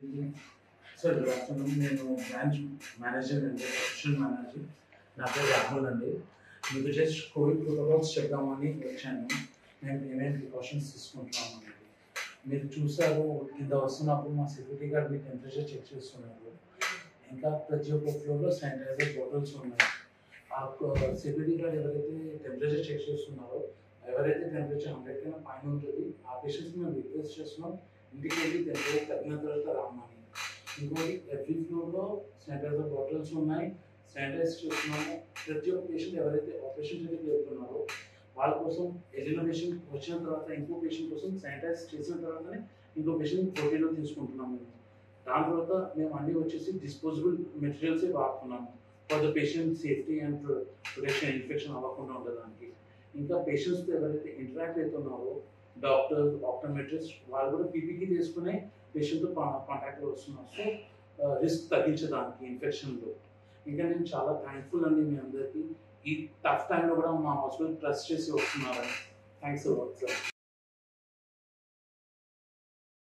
sir good afternoon నేను branch manager అండి professional manager నా పేరు రాహుల్ అండి మీకు జస్ట్ కోవిడ్ ప్రోటోకాల్స్ చెప్దామని వచ్చాను మేము ఏమేమి ప్రికాషన్స్ తీసుకుంటున్నాము అనేది మీరు చూసారు కింద వస్తున్నప్పుడు మా సెక్యూరిటీ గార్డ్ మీ టెంపరేచర్ చెక్ చేస్తున్నారు ఇంకా ప్రతి ఒక్క ఫ్లోర్లో శానిటైజర్ బాటిల్స్ ఉన్నాయి ఆ సెక్యూరిటీ గార్డ్ ఎవరైతే టెంపరేచర్ చెక్ చేస్తున్నారో ఎవరైతే టెంపరేచర్ హండ్రెడ్ కన్నా పైన ఉంటుంది ఆ పేషెంట్స్ మేము రిక్వెస్ట్ చేస్తున్నాం ఇంటికి వెళ్ళి టెంపరేచర్ తగ్గిన తర్వాత రామని ఇంకోటి ఎవ్రీ ఫ్లోర్లో శానిటైజర్ బాటిల్స్ ఉన్నాయి శానిటైజ్ చేస్తున్నాము ప్రతి ఒక్క పేషెంట్ ఎవరైతే ఆపరేషన్ చేయడానికి వెళ్తున్నారో వాళ్ళ కోసం వెళ్ళిన పేషెంట్ వచ్చిన తర్వాత ఇంకో పేషెంట్ కోసం శానిటైజ్ చేసిన తర్వాతనే ఇంకో పేషెంట్ పోటీలో తీసుకుంటున్నాం మేము దాని తర్వాత మేము అన్ని వచ్చేసి డిస్పోజబుల్ మెటీరియల్సే వాడుతున్నాము for the patient safety and protection infection అవ్వకుండా ఉండడానికి ఇంకా పేషెంట్స్తో ఎవరైతే ఇంటరాక్ట్ అవుతున్నారో డాక్టర్స్ ఆప్టోమెట్రిస్ట్ వాళ్ళు కూడా పీపీకి తీసుకునే పేషెంట్తో కాంటాక్ట్లో వస్తున్నారు సో రిస్క్ తగ్గించడానికి ఇన్ఫెక్షన్లో ఇంకా నేను చాలా థ్యాంక్ఫుల్ అండి మీ అందరికీ ఈ టఫ్ టైంలో కూడా మా హాస్పిటల్ ట్రస్ట్ చేసి వస్తున్నారని థ్యాంక్స్ సార్